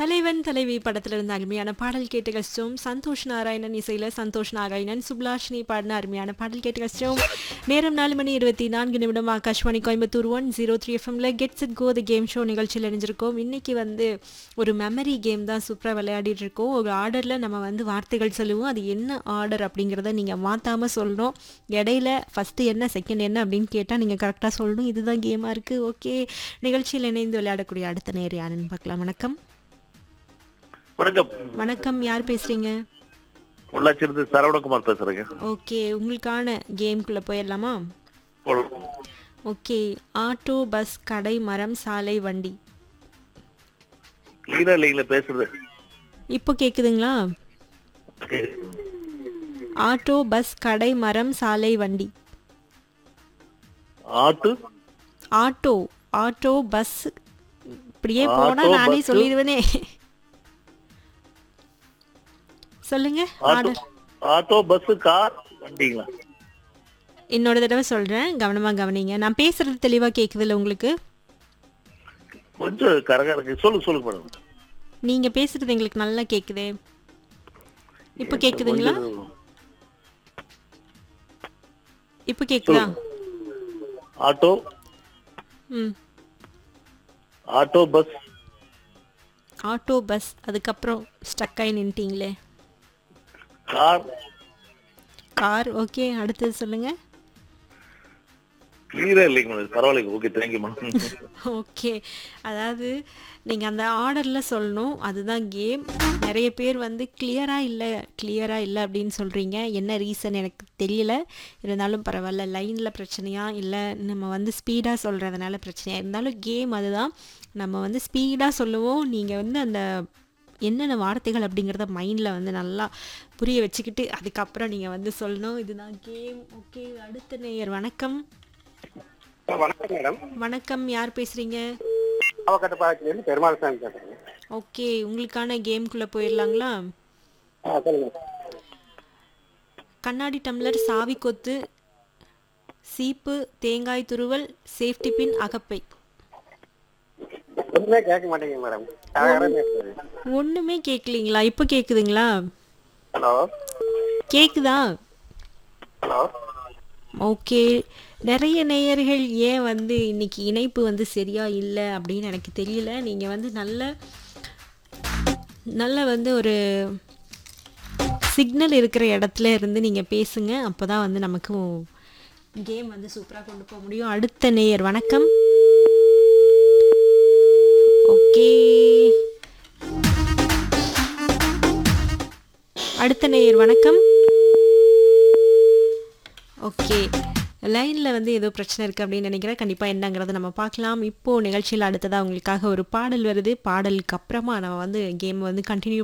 தலைவன் தலைவி படத்துல இருந்த அருமையான பாடல் கேட்டு கஷ்டம் சந்தோஷ் நாராயணன் இசையில சந்தோஷ் நாராயணன் சுப்லாஷினி பாடின அருமையான பாடல் கேட்டு கஷ்டம் நேரம் நாலு மணி இருபத்தி நான்கு நிமிடம் Akashvani Coimbatore one zero three எஃப்எம்ல gets it go the game show நிகழ்ச்சியில் இணைஞ்சிருக்கோம் இன்னைக்கு வந்து ஒரு மெமரி கேம் தான் சூப்பராக விளையாடிட்டு இருக்கோம் ஒரு ஆர்டரில் நம்ம வந்து வார்த்தைகள் சொல்லுவோம் அது என்ன ஆர்டர் அப்படிங்கிறத நீங்கள் மாற்றாமல் சொல்லணும் இடையில ஃபஸ்ட்டு என்ன செகண்ட் என்ன அப்படின்னு கேட்டால் நீங்கள் கரெக்டாக சொல்லணும் இதுதான் கேமாக இருக்குது ஓகே நிகழ்ச்சியில் இணைந்து விளையாடக்கூடிய அடுத்த நேர் யாருன்னு பார்க்கலாம் வணக்கம் வணக்கம் வணக்கம் யார் பேசுறீங்க பொள்ளாச்சியிலிருந்து சரவணகுமார் பேசுறேங்க ஓகே உங்களுக்கான கேம்குள்ளே போயிடலாமா போலாம். ஓகே ஆட்டோ பஸ் கடை மரம் சாலை வண்டி கிளீனா இல்லைங்களா பேசுறது இப்போ கேக்குதுங்களா ஆட்டோ பஸ் கடை மரம் சாலை வண்டி ஆட்டு ஆட்டோ ஆட்டோ பஸ் இப்படியே போனா ஆட்டோ, நானே பஸ்ஸு. சொல்லிடுவேனே சொல்லுங்க auto order auto bus car வண்டிங்களா இன்னொரு தடவை சொல்றேன் கவனமா கவனிங்க நான் பேசுறது தெளிவா கேக்குதுல்ல உங்களுக்கு கொஞ்சம் கரகா இருக்கு சொல்லுங்க சொல்லுங்க மேடம் நீங்க பேசுறது எங்களுக்கு நல்லா கேக்குதே இப்போ கேக்குதுங்களா இப்போ கேக்குதா ஆட்டோ ம் ஆட்டோ பஸ் ஆட்டோ பஸ் அதுக்கப்புறம் ஸ்டக் ஆகி நின்ட்டீங்களே கார் கார் ஓகே அடுத்தது சொல்லுங்க கிளியரா இல்லைங்க மேடம் பரவாயில்லைங்க ஓகே தேங்க்யூ மேடம் ஓகே அதாவது நீங்கள் அந்த ஆர்டரில் சொல்லணும் அதுதான் கேம் நிறைய பேர் வந்து கிளியராக இல்லை கிளியராக இல்லை அப்படின்னு சொல்கிறீங்க என்ன ரீசன் எனக்கு தெரியல இருந்தாலும் பரவாயில்ல லைனில் பிரச்சனையா இல்லை நம்ம வந்து ஸ்பீடாக சொல்கிறதுனால பிரச்சனையா இருந்தாலும் கேம் அதுதான் நம்ம வந்து ஸ்பீடாக சொல்லுவோம் நீங்கள் வந்து அந்த என்னென்ன வார்த்தைகள் அப்படிங்கிறத மைண்டில் வந்து நல்லா புரிய வச்சுக்கிட்டு அதுக்கப்புறம் நீங்கள் வந்து சொல்லணும் இதுதான் கேம் ஓகே அடுத்த நேயர் வணக்கம் வணக்கம் மேடம் வணக்கம் யார் பேசுகிறீங்க அவக்கட்ட பாக்கத்துலேருந்து பெருமாள் சாமி பேசுறேன் ஓகே உங்களுக்கான கேம்குள்ளே போயிடலாங்களா ஆ சொல்லுங்க கண்ணாடி டம்ளர் சாவி கொத்து சீப்பு தேங்காய் துருவல் சேஃப்டி பின் அகப்பை ஒண்ணுமே கேட்க மாட்டேங்குது மேடம் கரகரா பேசுறது ஒன்றுமே கேட்கலீங்களா இப்போ கேட்குதுங்களா ஹலோ கேட்குதா ஹலோ ஓகே நிறைய நேயர்கள் ஏன் வந்து இன்னைக்கு இணைப்பு வந்து சரியா இல்லை அப்படின்னு எனக்கு தெரியல நீங்கள் வந்து நல்ல நல்ல வந்து ஒரு சிக்னல் இருக்கிற இடத்துல இருந்து நீங்கள் பேசுங்க அப்போ தான் வந்து நமக்கு கேம் வந்து சூப்பராக கொண்டு போக முடியும் அடுத்த நேயர் வணக்கம் ஓகே அடுத்த நேயர் வணக்கம் ஓகே லைனில் வந்து ஏதோ பிரச்சனை இருக்குது அப்படின்னு நினைக்கிறேன் கண்டிப்பாக என்னங்கிறத நம்ம பார்க்கலாம் இப்போது நிகழ்ச்சியில் அடுத்ததாக உங்களுக்காக ஒரு பாடல் வருது பாடலுக்கு அப்புறமா நம்ம வந்து கேம் வந்து கண்டினியூ